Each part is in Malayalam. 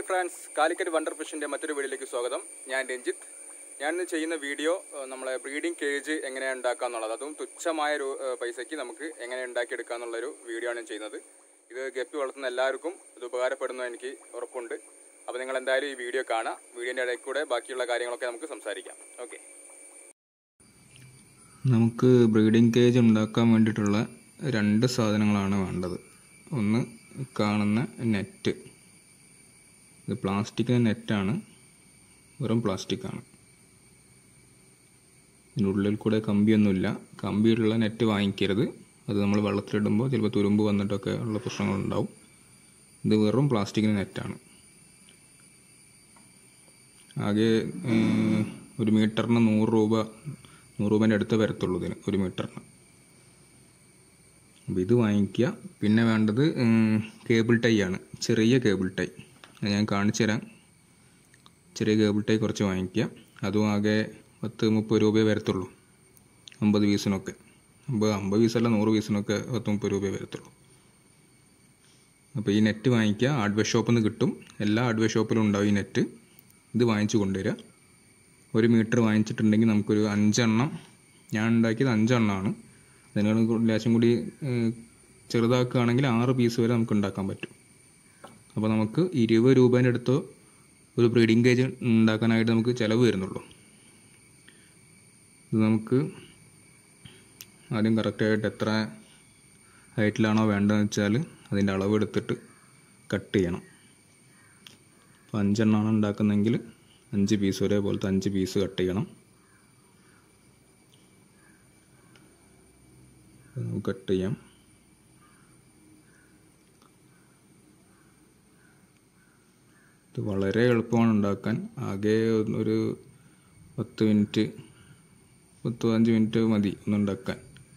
ഹായ് ഫ്രണ്ട്സ് കാലിക്കറ്റ് വണ്ടർ ഫിഷിൻ്റെ മറ്റൊരു വീഡിയോയിലേക്ക് സ്വാഗതം ഞാൻ രഞ്ജിത്ത് ഞാൻ ഇന്ന് ചെയ്യുന്ന വീഡിയോ ഏഹ്, നമ്മളെ ബ്രീഡിംഗ് കേജ് എങ്ങനെയാണ് ഉണ്ടാക്കുക എന്നുള്ളത് അതും തുച്ഛമായ ഒരു ഏഹ്, പൈസയ്ക്ക് നമുക്ക് എങ്ങനെ ഉണ്ടാക്കിയെടുക്കുക എന്നുള്ളൊരു വീഡിയോ ആണ് ഞാൻ ചെയ്യുന്നത് ഇത് ഗപ്പി വളർത്തുന്ന എല്ലാവർക്കും ഇത് ഉപകാരപ്പെടുന്നു എനിക്ക് ഉറപ്പുണ്ട് അപ്പോൾ നിങ്ങൾ എന്തായാലും ഈ വീഡിയോ കാണാം വീഡിയോൻ്റെ ഇടയിൽ കൂടെ ബാക്കിയുള്ള കാര്യങ്ങളൊക്കെ നമുക്ക് സംസാരിക്കാം ഓക്കെ നമുക്ക് ബ്രീഡിംഗ് കേജ് ഉണ്ടാക്കാൻ വേണ്ടിയിട്ടുള്ള രണ്ട് സാധനങ്ങളാണ് വേണ്ടത് ഒന്ന് കാണുന്ന നെറ്റ് ഇത് പ്ലാസ്റ്റിക്കിൻ്റെ നെറ്റാണ് വെറും പ്ലാസ്റ്റിക്കാണ് ഇതിനുള്ളിൽ കൂടെ കമ്പിയൊന്നുമില്ല കമ്പിയുള്ള നെറ്റ് വാങ്ങിക്കരുത് അത് നമ്മൾ വെള്ളത്തിലിടുമ്പോൾ ചിലപ്പോൾ തുരുമ്പ് വന്നിട്ടൊക്കെ ഉള്ള പ്രശ്നങ്ങളുണ്ടാവും ഇത് വെറും പ്ലാസ്റ്റിക്കിൻ്റെ നെറ്റാണ് ആകെ ഏഹ്, ഒരു മീറ്ററിന് നൂറ് രൂപ നൂറ് രൂപേൻ്റെ അടുത്ത് വരത്തുള്ളൂ ഇതിന് ഒരു മീറ്ററിന് അപ്പോൾ ഇത് വാങ്ങിക്കുക പിന്നെ വേണ്ടത് ഉം, കേബിൾ ടൈ ആണ് ചെറിയ കേബിൾ ടൈ അത് ഞാൻ കാണിച്ചു തരാം ചെറിയ കേബിൾ ടൈ കുറച്ച് വാങ്ങിക്കുക അതും ആകെ പത്ത് മുപ്പത് രൂപയെ വരത്തുള്ളൂ അമ്പത് പീസിനൊക്കെ അമ്പത് അമ്പത് പീസല്ല നൂറ് പീസിനൊക്കെ പത്ത് മുപ്പത് രൂപയെ വരത്തുള്ളൂ അപ്പോൾ ഈ നെറ്റ് വാങ്ങിക്കുക ഹാർഡ്വെയർ ഷോപ്പിൽ നിന്ന് കിട്ടും എല്ലാ ഹാർഡ്വെയർ ഷോപ്പിലും ഉണ്ടാവും ഈ നെറ്റ് ഇത് വാങ്ങിച്ചു കൊണ്ടുവരിക ഒരു മീറ്റർ വാങ്ങിച്ചിട്ടുണ്ടെങ്കിൽ നമുക്കൊരു അഞ്ചെണ്ണം ഞാൻ ഉണ്ടാക്കിയത് അഞ്ചെണ്ണമാണ് അതിനോട് ലേശം കൂടി ഏഹ്, ചെറുതാക്കുകയാണെങ്കിൽ ആറ് പീസ് വരെ നമുക്ക് ഉണ്ടാക്കാൻ പറ്റും അപ്പോൾ നമുക്ക് ഇരുപത് രൂപേൻ്റെ അടുത്തോ ഒരു ബ്രീഡിംഗ് കേജ് ഉണ്ടാക്കാനായിട്ട് നമുക്ക് ചിലവ് വരുന്നുള്ളൂ ഇത് നമുക്ക് ആദ്യം കറക്റ്റായിട്ട് എത്ര ഹൈറ്റിലാണോ വേണ്ടതെന്ന് വെച്ചാൽ അതിൻ്റെ അളവ് എടുത്തിട്ട് കട്ട് ചെയ്യണം അപ്പോൾ അഞ്ചെണ്ണമാണ് ഉണ്ടാക്കുന്നതെങ്കിൽ അഞ്ച് പീസ് ഒരേപോലത്തെ അഞ്ച് പീസ് കട്ട് ചെയ്യണം അത് നമുക്ക് കട്ട് ചെയ്യാം ഇത് വളരെ എളുപ്പമാണ് ഉണ്ടാക്കാൻ ആകെ ഒരു പത്ത് മിനിറ്റ് പത്ത് പതിനഞ്ച് മിനിറ്റ് മതി ഒന്ന് ഉണ്ടാക്കാൻ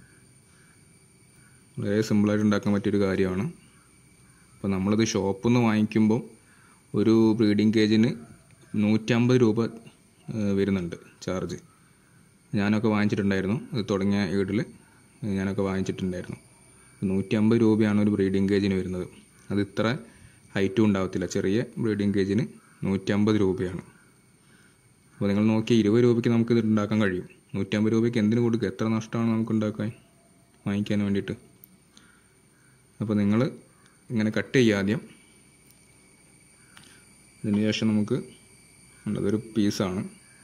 വളരെ സിമ്പിളായിട്ട് ഉണ്ടാക്കാൻ പറ്റിയൊരു കാര്യമാണ് അപ്പോൾ നമ്മളിത് ഷോപ്പിൽ നിന്ന് വാങ്ങിക്കുമ്പോൾ ഒരു ബ്രീഡിംഗ് കേജിന് നൂറ്റമ്പത് രൂപ ഏഹ്, വരുന്നുണ്ട് ചാർജ് ഞാനൊക്കെ വാങ്ങിച്ചിട്ടുണ്ടായിരുന്നു ഇത് തുടങ്ങിയ ഈടിൽ ഞാനൊക്കെ വാങ്ങിച്ചിട്ടുണ്ടായിരുന്നു നൂറ്റമ്പത് രൂപയാണ് ഒരു ബ്രീഡിംഗ് കേജിന് വരുന്നത് അത് ഇത്ര ഹൈറ്റും ഉണ്ടാവത്തില്ല ചെറിയ ബ്രീഡിംഗ് കേജിന് നൂറ്റമ്പത് രൂപയാണ് അപ്പോൾ നിങ്ങൾ നോക്കിയാൽ ഇരുപത് രൂപയ്ക്ക് നമുക്കിത് ഉണ്ടാക്കാൻ കഴിയും നൂറ്റമ്പത് രൂപയ്ക്ക് എന്തിനു കൊടുക്കുക എത്ര നഷ്ടമാണ് നമുക്ക് ഉണ്ടാക്കാൻ വാങ്ങിക്കാൻ വേണ്ടിയിട്ട് അപ്പോൾ നിങ്ങൾ ഇങ്ങനെ കട്ട് ചെയ്യുക ആദ്യം അതിന് ശേഷം നമുക്ക് അതൊരു പീസാണ്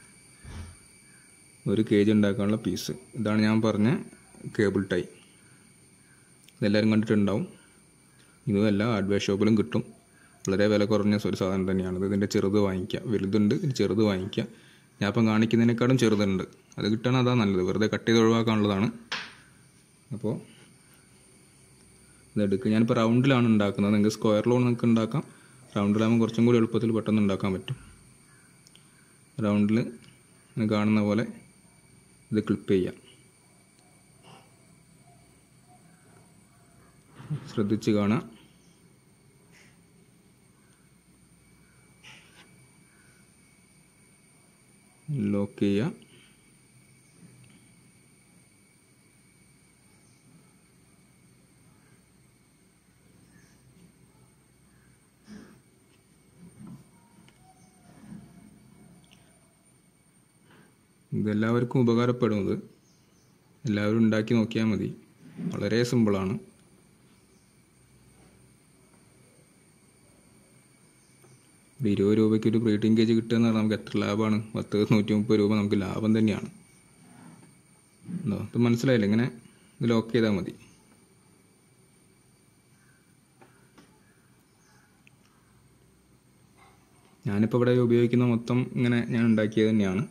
ഒരു കേജ് ഉണ്ടാക്കാനുള്ള പീസ് ഇതാണ് ഞാൻ പറഞ്ഞ കേബിൾ ടൈ ഇതെല്ലാവരും കണ്ടിട്ടുണ്ടാവും ഇതും എല്ലാ ഹാർഡ്വെയർ ഷോപ്പിലും കിട്ടും വളരെ വില കുറഞ്ഞ ഒരു സാധനം തന്നെയാണ് ഇത് ഇതിൻ്റെ ചെറുത് വാങ്ങിക്കുക വലുതുണ്ട് ഇതിന് ചെറുത് വാങ്ങിക്കുക ഞാൻ ഇപ്പം കാണിക്കുന്നതിനേക്കാളും ചെറുതുണ്ട് അത് കിട്ടണം അതാ നല്ലത് വെറുതെ കട്ട് ചെയ്ത് ഒഴിവാക്കാനുള്ളതാണ് അപ്പോൾ ഇതെടുക്കുക ഞാനിപ്പോൾ റൗണ്ടിലാണ് ഉണ്ടാക്കുന്നത് നിങ്ങൾക്ക് സ്ക്വയറിലോൺ നിങ്ങൾക്ക് ഉണ്ടാക്കാം റൗണ്ടിലാകുമ്പോൾ കുറച്ചും കൂടി എളുപ്പത്തിൽ പെട്ടെന്ന് ഉണ്ടാക്കാൻ പറ്റും റൗണ്ടിൽ കാണുന്ന പോലെ ഇത് ക്ലിപ്പ് ചെയ്യാം ശ്രദ്ധിച്ച് കാണാം ലോക്ക് ചെയ്യുക ഇതെല്ലാവർക്കും ഉപകാരപ്പെടും ഇത് എല്ലാവരും ഉണ്ടാക്കി നോക്കിയാൽ മതി വളരെ സിമ്പിളാണ് ഒരു ഇരുപത് രൂപയ്ക്ക് ഒരു ബ്രീഡിംഗ് കേജ് കിട്ടുക എന്ന് പറഞ്ഞാൽ നമുക്ക് എത്ര ലാഭമാണ് പത്ത് നൂറ്റി മുപ്പത് രൂപ നമുക്ക് ലാഭം തന്നെയാണ് എന്തോ ഇത് മനസ്സിലായില്ല ഇങ്ങനെ ഇത് ലോക്ക് ചെയ്താൽ മതി ഞാനിപ്പോൾ ഇവിടെ ഉപയോഗിക്കുന്ന മൊത്തം ഇങ്ങനെ ഞാൻ ഉണ്ടാക്കിയത് തന്നെയാണ്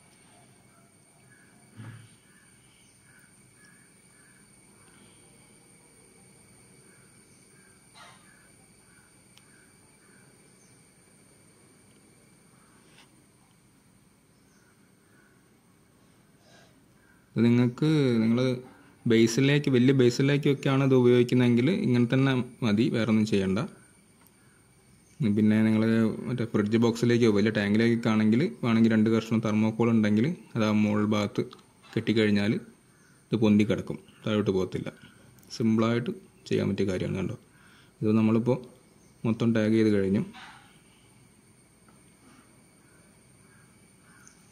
ഇത് നിങ്ങൾക്ക് നിങ്ങൾ ബേസിലേക്ക് വലിയ ബേസിലേക്കൊക്കെയാണ് ഇത് ഉപയോഗിക്കുന്നതെങ്കിൽ ഇങ്ങനെ തന്നെ മതി വേറെ ഒന്നും ചെയ്യണ്ട പിന്നെ നിങ്ങൾ മറ്റേ ഫ്രിഡ്ജ് ബോക്സിലേക്കോ വലിയ ടാങ്കിലേക്കൊക്കെ ആണെങ്കിൽ വേണമെങ്കിൽ രണ്ട് കഷ്ണം തെർമോക്കോൾ ഉണ്ടെങ്കിൽ അത് ആ മുകൾ ഭാഗത്ത് കെട്ടിക്കഴിഞ്ഞാൽ ഇത് പൊന്തി കിടക്കും താഴോട്ട് പോകത്തില്ല സിമ്പിളായിട്ട് ചെയ്യാൻ പറ്റിയ കാര്യമാണ് കണ്ടോ ഇത് നമ്മളിപ്പോൾ മൊത്തം ടാഗ് ചെയ്ത് കഴിഞ്ഞു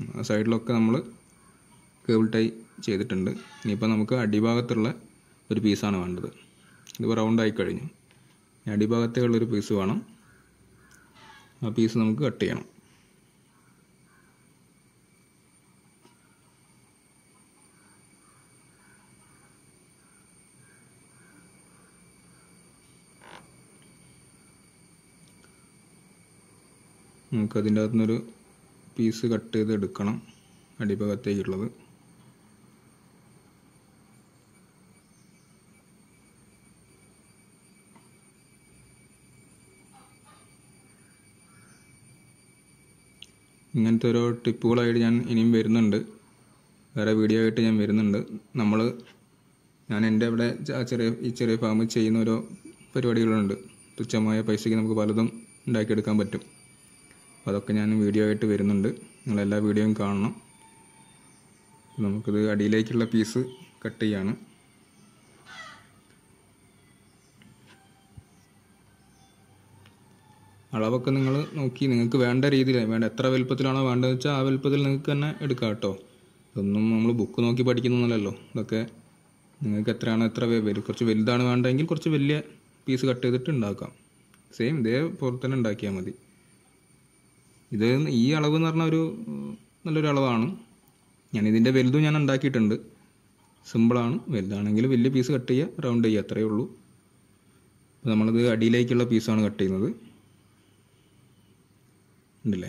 സൈഡിലൊക്കെ നമ്മൾ കേബിൾ ടൈ ചെയ്തിട്ടുണ്ട് ഇനിയിപ്പോൾ നമുക്ക് അടിഭാഗത്തുള്ള ഒരു പീസാണ് വേണ്ടത് ഇത് റൗണ്ടായി കഴിഞ്ഞു ഇനി അടിഭാഗത്തേക്കുള്ളൊരു പീസ് വേണം ആ പീസ് നമുക്ക് കട്ട് ചെയ്യണം നമുക്ക് അതിൻ്റെ അകത്തു നിന്നൊരു പീസ് കട്ട് ചെയ്ത് എടുക്കണം അടിഭാഗത്തേക്കുള്ളത് ഇങ്ങനത്തെ ഓരോ ടിപ്പുകളായിട്ട് ഞാൻ ഇനിയും വരുന്നുണ്ട് വേറെ വീഡിയോ ആയിട്ട് ഞാൻ വരുന്നുണ്ട് നമ്മൾ ഞാൻ എൻ്റെ ഇവിടെ ച- ചെറിയ ഈ ചെറിയ ഫാമിൽ ചെയ്യുന്ന ഓരോ പരിപാടികളുണ്ട് തുച്ഛമായ പൈസയ്ക്ക് നമുക്ക് പലതും ഉണ്ടാക്കിയെടുക്കാൻ പറ്റും അപ്പോൾ അതൊക്കെ ഞാൻ വീഡിയോ ആയിട്ട് വരുന്നുണ്ട് നിങ്ങളെല്ലാ വീഡിയോയും കാണണം നമുക്കിത് അടിയിലേക്കുള്ള പീസ് കട്ട് ചെയ്യാണ് അളവൊക്കെ നിങ്ങൾ നോക്കി നിങ്ങൾക്ക് വേണ്ട രീതിയിൽ വേണ്ട എത്ര വലുപ്പത്തിലാണോ വേണ്ടതെന്ന് വെച്ചാൽ ആ വലുപ്പത്തിൽ നിങ്ങൾക്ക് തന്നെ എടുക്കാം കേട്ടോ ഇതൊന്നും നമ്മൾ ബുക്ക് നോക്കി പഠിക്കുന്നൊന്നുമല്ലല്ലോ ഇതൊക്കെ നിങ്ങൾക്ക് എത്രയാണോ എത്ര വേ- വലു- കുറച്ച് വലുതാണ് വേണ്ടതെങ്കിൽ കുറച്ച് വലിയ പീസ് കട്ട് ചെയ്തിട്ട് ഉണ്ടാക്കാം സെയിം ഇതേപോലെ തന്നെ ഉണ്ടാക്കിയാൽ മതി ഇത് ഈ അളവ് എന്ന് പറഞ്ഞാൽ ഒരു ഉം, നല്ലൊരു അളവാണ് ഞാൻ ഇതിൻ്റെ വലുതും ഞാൻ ഉണ്ടാക്കിയിട്ടുണ്ട് സിമ്പിളാണ് വലുതാണെങ്കിൽ വലിയ പീസ് കട്ട് ചെയ്യുക റൗണ്ട് ചെയ്യുക അത്രയേ ഉള്ളൂ അപ്പോൾ നമ്മളിത് അടിയിലേക്കുള്ള പീസാണ് കട്ട് ചെയ്യുന്നത് ഉണ്ടല്ലേ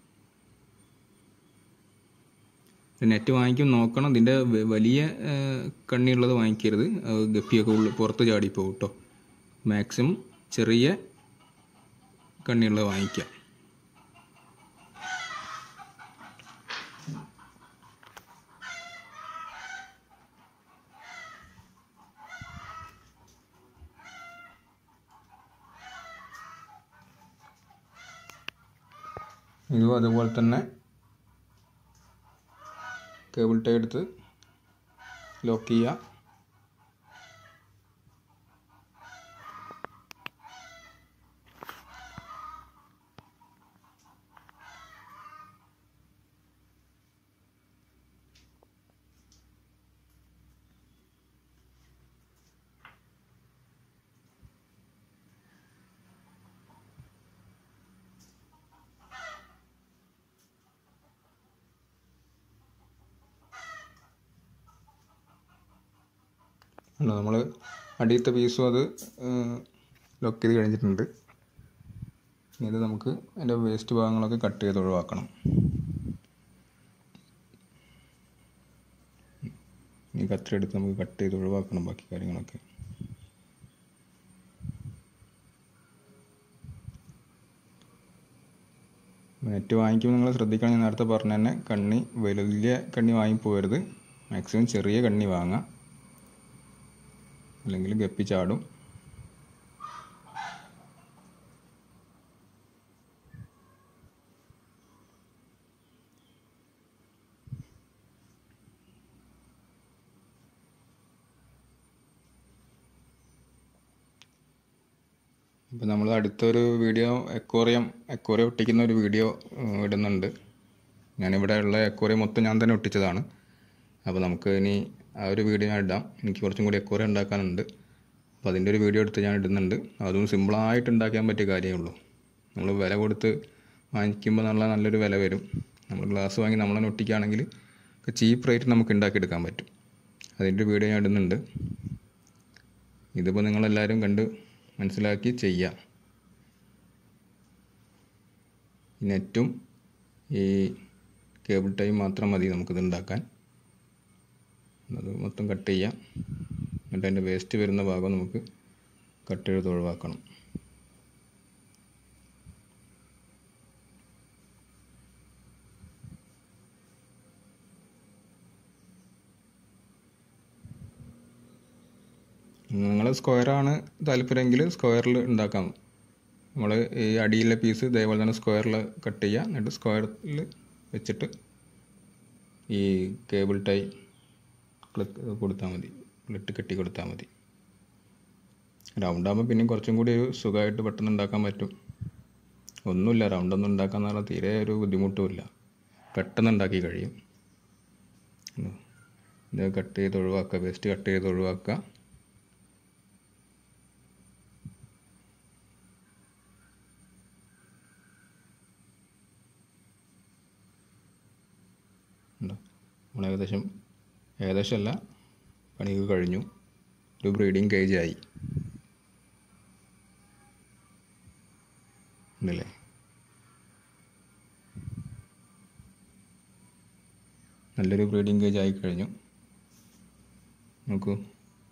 നെറ്റ് വാങ്ങിക്കും നോക്കണം ഇതിൻ്റെ വ- വലിയ ആ, കണ്ണിയുള്ളത് വാങ്ങിക്കരുത് അത് ഗപ്പിയൊക്കെ ഉള്ളിൽ പുറത്ത് ചാടിപ്പോകും കേട്ടോ മാക്സിമം ചെറിയ കണ്ണിയുള്ളത് വാങ്ങിക്കാം ഇതും അതുപോലെ തന്നെ കേബിൾ ടൈ എടുത്ത് ലോക്ക് ചെയ്യുക നമ്മൾ അടിയത്തെ പീസും അത് ലോക്ക് ചെയ്ത് കഴിഞ്ഞിട്ടുണ്ട് ഇനി ഇത് നമുക്ക് അതിൻ്റെ വേസ്റ്റ് ഭാഗങ്ങളൊക്കെ കട്ട് ചെയ്ത് ഒഴിവാക്കണം ഈ കത്തിരി എടുത്ത് നമുക്ക് കട്ട് ചെയ്ത് ഒഴിവാക്കണം ബാക്കി കാര്യങ്ങളൊക്കെ നെറ്റ് വാങ്ങിക്കുമ്പോൾ നിങ്ങൾ ശ്രദ്ധിക്കണം ഞാൻ നേരത്തെ പറഞ്ഞ തന്നെ കണ്ണി വലിയ കണ്ണി വാങ്ങിപ്പോകരുത് മാക്സിമം ചെറിയ കണ്ണി വാങ്ങാം അല്ലെങ്കിൽ ഗപ്പി ചാടും ഇപ്പം നമ്മൾ അടുത്തൊരു വീഡിയോ എക്കോറിയം എക്കോറിയം ഒട്ടിക്കുന്ന ഒരു വീഡിയോ ഉം, ഇടുന്നുണ്ട് ഞാനിവിടെ ഉള്ള എക്കോറിയം മൊത്തം ഞാൻ തന്നെ ഒട്ടിച്ചതാണ് അപ്പോൾ നമുക്ക് ഇനി ആ ഒരു വീഡിയോ ഞാൻ ഇടാം എനിക്ക് കുറച്ചും കൂടി എക്കോറിയം ഉണ്ടാക്കാനുണ്ട് അപ്പോൾ അതിൻ്റെ ഒരു വീഡിയോ എടുത്ത് ഞാൻ ഇടുന്നുണ്ട് അതും സിമ്പിളായിട്ട് ഉണ്ടാക്കാൻ പറ്റിയ കാര്യമേ ഉള്ളൂ നമ്മൾ വില കൊടുത്ത് വാങ്ങിക്കുമ്പോൾ നല്ല നല്ലൊരു വില വരും നമ്മൾ ഗ്ലാസ് വാങ്ങി നമ്മൾ തന്നെ ഒട്ടിക്കുകയാണെങ്കിൽ ചീപ്പ് റേറ്റ് നമുക്ക് ഉണ്ടാക്കിയെടുക്കാൻ പറ്റും അതിൻ്റെ ഒരു വീഡിയോ ഞാൻ ഇടുന്നുണ്ട് ഇതിപ്പോൾ നിങ്ങളെല്ലാവരും കണ്ട് മനസ്സിലാക്കി ചെയ്യാം ഈ നെറ്റും ഈ കേബിൾ ടൈം മാത്രം മതി നമുക്കിത് ഉണ്ടാക്കാൻ അത് മൊത്തം കട്ട് ചെയ്യാം എന്നിട്ട് അതിൻ്റെ വേസ്റ്റ് വരുന്ന ഭാഗം നമുക്ക് കട്ട് ചെയ്ത് ഒഴിവാക്കണം നിങ്ങൾ സ്ക്വയറാണ് താല്പര്യമെങ്കിൽ സ്ക്വയറിൽ ഉണ്ടാക്കാം നമ്മൾ ഈ അടിയിലെ പീസ് ഇതേപോലെ തന്നെ സ്ക്വയറിൽ കട്ട് ചെയ്യുക എന്നിട്ട് സ്ക്വയറിൽ വെച്ചിട്ട് ഈ കേബിൾ ടൈ ക്ലിക്ക് കൊടുത്താൽ മതി ക്ലിട്ട് കെട്ടി കൊടുത്താൽ മതി റൗണ്ട് ആകുമ്പോൾ പിന്നെയും കുറച്ചും കൂടി ഒരു സുഖമായിട്ട് പെട്ടെന്ന് ഉണ്ടാക്കാൻ പറ്റും ഒന്നുമില്ല റൗണ്ടൊന്നും ഉണ്ടാക്കാൻ പറഞ്ഞാൽ തീരെ ഒരു ബുദ്ധിമുട്ടുമില്ല പെട്ടെന്ന് ഉണ്ടാക്കി കഴിയും ഉം. ഇത് കട്ട് ചെയ്ത് ഒഴിവാക്കുക വേസ്റ്റ് കട്ട് ചെയ്ത് ഒഴിവാക്കുക ഉണ്ടോ നമ്മൾ ഏകദേശം ഏകദേശം അല്ല പണിയൊക്കെ കഴിഞ്ഞു ഒരു ബ്രീഡിങ് കേജ് ആയി ഉണ്ടല്ലേ നല്ലൊരു ബ്രീഡിങ് കേജ് ആയി കഴിഞ്ഞു നോക്കൂ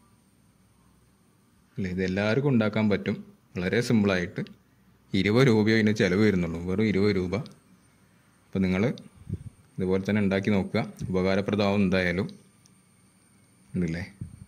അല്ലേ ഇത് എല്ലാവർക്കും ഉണ്ടാക്കാൻ പറ്റും വളരെ സിമ്പിളായിട്ട് ഇരുപത് രൂപയോ ഇതിന് ചിലവ് വരുന്നുള്ളൂ വെറും ഇരുപത് രൂപ അപ്പോൾ നിങ്ങൾ ഇതുപോലെ തന്നെ ഉണ്ടാക്കി നോക്കുക ഉപകാരപ്രദമാവും എന്തായാലും ഉണ്ടല്ലേ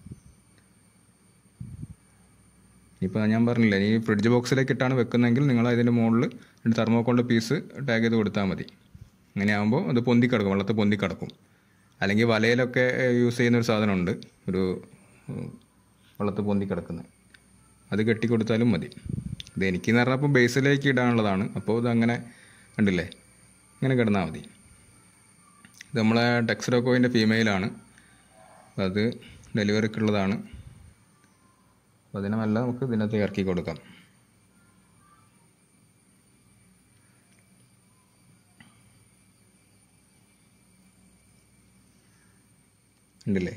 ഇപ്പോൾ ഞാൻ പറഞ്ഞില്ലേ ഈ ഫ്രിഡ്ജ് ബോക്സിലേക്ക് ഇട്ടാണ് വെക്കുന്നതെങ്കിൽ നിങ്ങൾ അതിൻ്റെ മുകളിൽ രണ്ട് തെർമോക്കോളിൻ്റെ പീസ് ടാഗ് ചെയ്ത് കൊടുത്താൽ മതി അങ്ങനെ ആകുമ്പോൾ അത് പൊന്തിക്കിടക്കും വെള്ളത്തിൽ പൊന്തിക്കിടക്കും അല്ലെങ്കിൽ വലയിലൊക്കെ യൂസ് ചെയ്യുന്ന ഒരു സാധനമുണ്ട് ഒരു ഉം, വെള്ളത്തിൽ പൊന്തിക്കിടക്കുന്നത് അത് കെട്ടിക്കൊടുത്താലും മതി ഇത് എനിക്കെന്ന് പറഞ്ഞപ്പോൾ ബേസിലേക്ക് ഇടാനുള്ളതാണ് അപ്പോൾ ഇതങ്ങനെ കണ്ടില്ലേ ഇങ്ങനെ കിടന്നാൽ മതി ഇത് നമ്മളെ ടെക്സ്ഡോക്കോയിൻ്റെ ഫീമെയിലാണ് അപ്പോൾ അത് ഡെലിവറിക്കുള്ളതാണ് അപ്പോൾ അതിനെ മെല്ലെ നമുക്ക് ഇതിനകത്ത് ഇറക്കി കൊടുക്കാം ഉണ്ടല്ലേ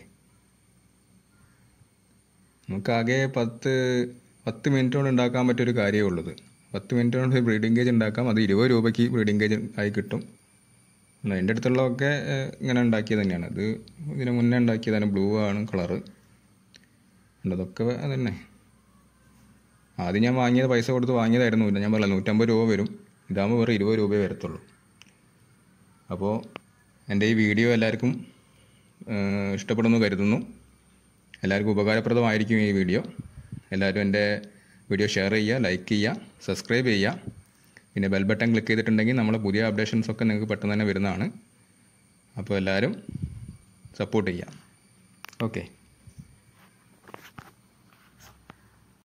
നമുക്കാകെ പത്ത് പത്ത് മിനിറ്റ് കൊണ്ട് ഉണ്ടാക്കാൻ പറ്റിയൊരു കാര്യമേ ഉള്ളത് പത്ത് മിനിറ്റ് കൊണ്ട് ബ്രീഡിംഗ് കേജ് ഉണ്ടാക്കാം അത് ഇരുപത് രൂപയ്ക്ക് ബ്രീഡിംഗ് കേജ് ആയി കിട്ടും ഉണ്ട്. എൻ്റെ അടുത്തുള്ളതൊക്കെ ഏഹ്, ഇങ്ങനെ ഉണ്ടാക്കിയത് തന്നെയാണ് ഇത് ഇതിന് മുന്നേ ഉണ്ടാക്കിയതാണ് ബ്ലൂ ആണ് കളറ് ഉണ്ട് അതൊക്കെ അതന്നെ ആദ്യം ഞാൻ വാങ്ങിയത് പൈസ കൊടുത്ത് വാങ്ങിയതായിരുന്നു ഇല്ല ഞാൻ പറഞ്ഞില്ല നൂറ്റമ്പത് രൂപ വരും ഇതാകുമ്പോൾ വെറും ഇരുപത് രൂപയെ വരത്തുള്ളൂ അപ്പോൾ എൻ്റെ ഈ വീഡിയോ എല്ലാവർക്കും ഏഹ്, ഇഷ്ടപ്പെടുന്നു കരുതുന്നു എല്ലാവർക്കും ഉപകാരപ്രദമായിരിക്കും ഈ വീഡിയോ എല്ലാവരും എൻ്റെ വീഡിയോ ഷെയർ ചെയ്യുക ലൈക്ക് ചെയ്യുക സബ്സ്ക്രൈബ് ചെയ്യുക പിന്നെ ബെൽ ബട്ടൺ ക്ലിക്ക് ചെയ്തിട്ടുണ്ടെങ്കിൽ നമ്മളെ പുതിയ അപ്ഡേഷൻസ് ഒക്കെ നിങ്ങൾക്ക് പെട്ടെന്ന് തന്നെ വരുന്നതാണ് അപ്പോൾ എല്ലാവരും സപ്പോർട്ട് ചെയ്യുക ഓക്കെ